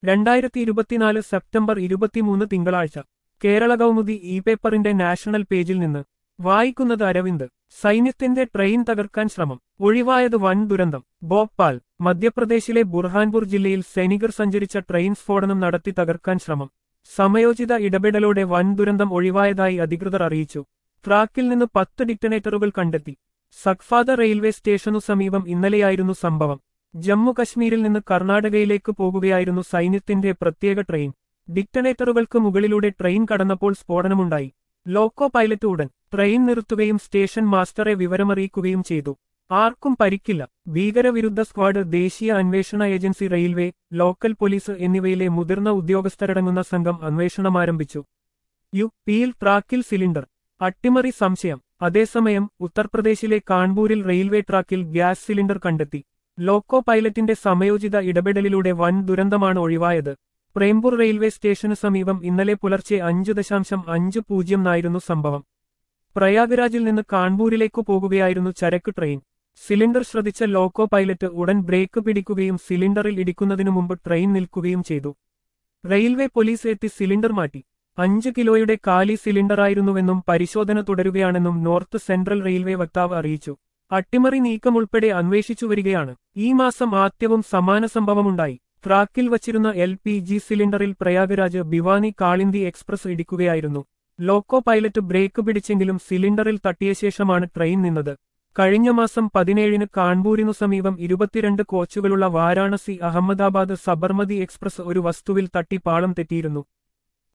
രണ്ടായിരത്തി ഇരുപത്തിനാല് സെപ്റ്റംബർ ഇരുപത്തിമൂന്ന് തിങ്കളാഴ്ച കേരള കൗമുദി ഇ പേപ്പറിന്റെ നാഷണൽ പേജിൽ നിന്ന് വായിക്കുന്നത് അരവിന്ദ് സൈന്യത്തിന്റെ ട്രെയിൻ തകർക്കാൻ ശ്രമം ഒഴിവായത് വൻ ദുരന്തം ഭോപ്പാൽ മധ്യപ്രദേശിലെ ബുർഹാൻപൂർ ജില്ലയിൽ സൈനികർ സഞ്ചരിച്ച ട്രെയിൻ സ്ഫോടനം നടത്തി തകർക്കാൻ ശ്രമം സമയോചിത ഇടപെടലോടെ വൻ ദുരന്തം ഒഴിവായതായി അധികൃതർ അറിയിച്ചു ട്രാക്കിൽ നിന്ന് പത്ത് ഡിറ്റനേറ്ററുകൾ കണ്ടെത്തി സഖ്ഫാദ റെയിൽവേ സ്റ്റേഷനു സമീപം ഇന്നലെയായിരുന്നു സംഭവം ജമ്മു കശ്മീരിൽ നിന്ന് കർണാടകയിലേക്ക് പോകുകയായിരുന്നു സൈന്യത്തിന്റെ പ്രത്യേക ട്രെയിൻ ഡിക്റ്റനേറ്ററുകൾക്ക് മുകളിലൂടെ ട്രെയിൻ കടന്നപ്പോൾ സ്ഫോടനമുണ്ടായി ലോക്കോ പൈലറ്റ് ഉടൻ ട്രെയിൻ നിർത്തുകയും സ്റ്റേഷൻ മാസ്റ്ററെ വിവരമറിയിക്കുകയും ചെയ്തു ആർക്കും പരിക്കില്ല ഭീകരവിരുദ്ധ സ്ക്വാഡ് ദേശീയ അന്വേഷണ ഏജൻസി റെയിൽവേ ലോക്കൽ പോലീസ് എന്നിവയിലെ മുതിർന്ന ഉദ്യോഗസ്ഥരടങ്ങുന്ന സംഘം അന്വേഷണം ആരംഭിച്ചു യു പിയിൽ ട്രാക്കിൽ സിലിണ്ടർ അട്ടിമറി സംശയം അതേസമയം ഉത്തർപ്രദേശിലെ കാൺപൂരിൽ റെയിൽവേ ട്രാക്കിൽ ഗ്യാസ് സിലിണ്ടർ കണ്ടെത്തി ലോക്കോ പൈലറ്റിന്റെ സമയോചിത ഇടപെടലിലൂടെ വൻ ദുരന്തമാണ് ഒഴിവായത് പ്രേംപൂർ റെയിൽവേ സ്റ്റേഷന് സമീപം ഇന്നലെ പുലർച്ചെ അഞ്ച് ദശാംശം അഞ്ച് പൂജ്യം നായിരുന്നു സംഭവം പ്രയാഗ്രാജിൽ നിന്ന് കാൺപൂരിലേക്കു പോകുകയായിരുന്നു ചരക്ക് ട്രെയിൻ സിലിണ്ടർ ശ്രദ്ധിച്ച ലോക്കോ പൈലറ്റ് ഉടൻ ബ്രേക്ക് പിടിക്കുകയും സിലിണ്ടറിൽ ഇടിക്കുന്നതിനു മുമ്പ് ട്രെയിൻ നിൽക്കുകയും ചെയ്തു റെയിൽവേ പോലീസ് എത്തി സിലിണ്ടർ മാറ്റി അഞ്ച് കിലോയുടെ കാലി സിലിണ്ടറായിരുന്നുവെന്നും പരിശോധന തുടരുകയാണെന്നും നോർത്ത് സെൻട്രൽ റെയിൽവേ വക്താവ് അറിയിച്ചു അട്ടിമറി നീക്കം ഉൾപ്പെടെ അന്വേഷിച്ചു വരികയാണ് ഈ മാസം ആദ്യവും സമാന സംഭവമുണ്ടായി ട്രാക്കിൽ വച്ചിരുന്ന എൽ പി ജി സിലിണ്ടറിൽ പ്രയാഗരാജ് ഭിവാനി കാളിന്തി എക്സ്പ്രസ് ഇടിക്കുകയായിരുന്നു ലോക്കോ പൈലറ്റ് ബ്രേക്ക് പിടിച്ചെങ്കിലും സിലിണ്ടറിൽ തട്ടിയ ശേഷമാണ് ട്രെയിൻ നിന്നത് കഴിഞ്ഞ മാസം പതിനേഴിന് കാൺപൂരിനു സമീപം ഇരുപത്തിരണ്ട് കോച്ചുകളുള്ള വാരാണസി അഹമ്മദാബാദ് സബർമതി എക്സ്പ്രസ് ഒരു വസ്തുവിൽ തട്ടി പാളം തെറ്റിയിരുന്നു